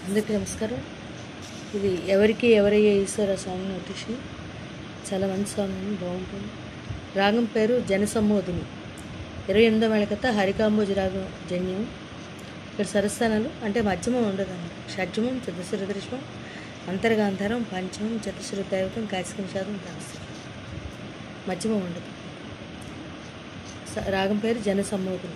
అందరికీ నమస్కారం ఇది ఎవరికి ఎవరయ్యే ఈశ్వర సాంగ్ నోటీషన్ చాలా మంచి సాంగ్ ఉంది బాగుంటుంది రాగం పేరు జనసమ్మోదిని ఇరవై ఎనిమిదో మేళకత హరికాంబోజి రాగం జన్యం ఇక్కడ సరస్థానాలు అంటే మధ్యమం ఉండదండి షడ్జమం చతుశ్ర దృశ్మం అంతర్గాంధారం పంచమం చతుశ్ర దైవతం కాశికం శాతం తారస్యం మధ్యమం ఉండదు స- రాగం పేరు జనసమ్మోదిని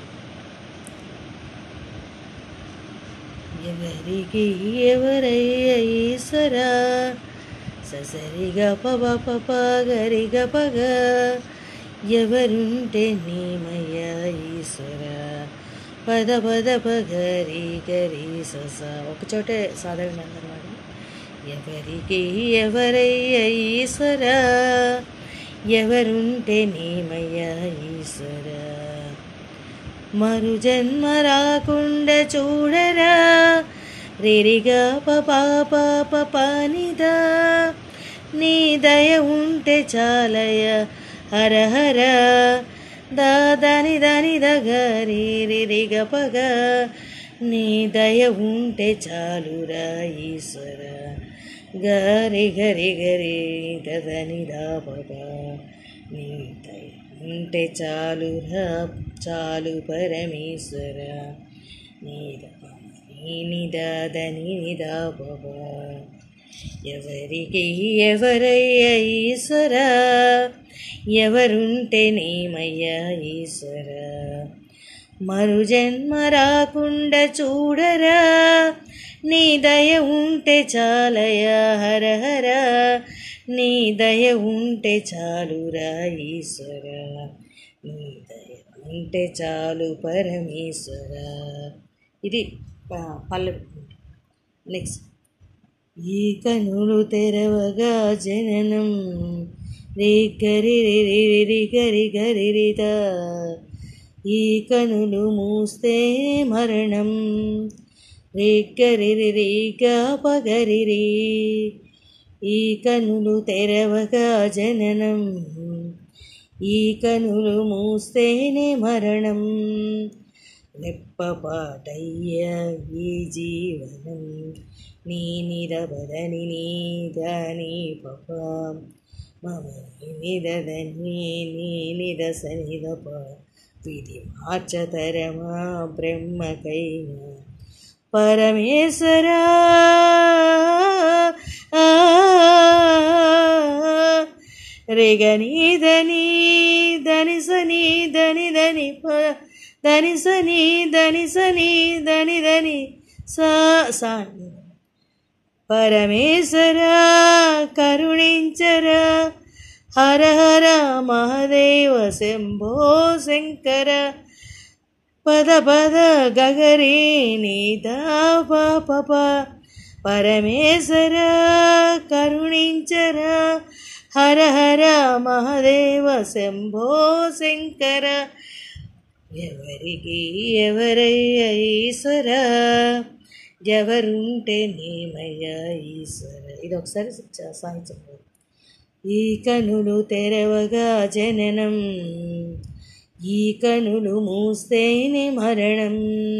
ఎవరికి ఎవరయ్య ఈశ్వరా ససరిగా పవ పప గరిగ పగ ఎవరుంటే నీమయ్య ఈశ్వర పద పద పగరి గరి సస ఒకచోటే సాధారణ అన్నమాట ఎవరికి ఎవరయ్య ఈశ్వర ఎవరుంటే నీమయ్య ఈశ్వర మరు జన్మ రాకుండా చూడరా రిరిగా పాప పానిదా నీ దయ ఉంటే చాలయ హర హర దాని దాని దగరి రిరిగ పగ నీ దయ ఉంటే చాలురా ఈశ్వర గరి గరి గరి దదని దా పగ నీ దయ ఉంటే చాలురా చాలు పరమేశ్వర నీద నిదాదని నిదా బాబా ఎవరికి ఎవరయ్య ఈశ్వర ఎవరుంటే నేమయ్య ఈశ్వర మరు జన్మ రాకుండా చూడరా నీ దయ ఉంటే చాలయ హర హర నీ దయ ఉంటే చాలురా ఈశ్వర నీ దయ ఉంటే చాలు పరమేశ్వర ఇది ఆ, పల్లవి నెక్స్ట్ ఈ కనులు తెరవగా జననం రే గరి రి రి రి రి గరి గరి రిద ఈ కనులు మూస్తే మరణం రే గరి రి రి గా పగరి రి ఈ కనులు తెరవగా జననం ఈ కనులు మూస్తేనే మరణం రెప్పపాటయ్య ఈ జీవనం నీ నిరబదని నీ దాని పప మమ నిదదని నీ నిదసని దప విధి మార్చతరమా బ్రహ్మకైన పరమేశ్వరా రేగనీదని దని సని దని దని ప దని సని దని సని దని దని సా సా పరమేశ్వర కరుణించర హర హర మహదేవ శంభో శంకర పద పద గగరే నీదా పాప పరమేశ్వర కరుణించర హర హర మహదేవ శంభో శంకర ఎవరికి ఎవరయ్య ఈశ్వర ఎవరుంటే నేమయ్య ఈశ్వర ఇది ఒకసారి చ- సాహిత్యం ఈ కనులు తెరవగా జననం ఈ కనులు మూస్తేనే మరణం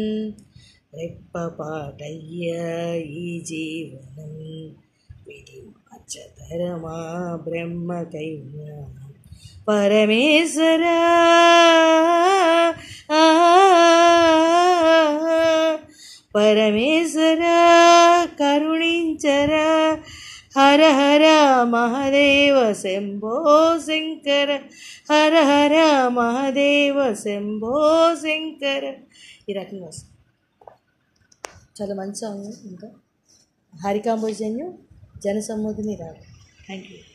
రెప్పపాటయ్య ఈ జీవనం విధి మార్చతరమా బ్రహ్మకైన పరమేశ్వర పరమేశ్వర కరుణించర హర హర మహదేవ శంభో శంకర హర హర మహదేవ శంభో శంకర ఈ రకంగా వస్తుంది చాలా మంచి సాంగ్ ఇంకా హరికాంబోజన్యం జనసమ్మోదిని రాదు థ్యాంక్ యూ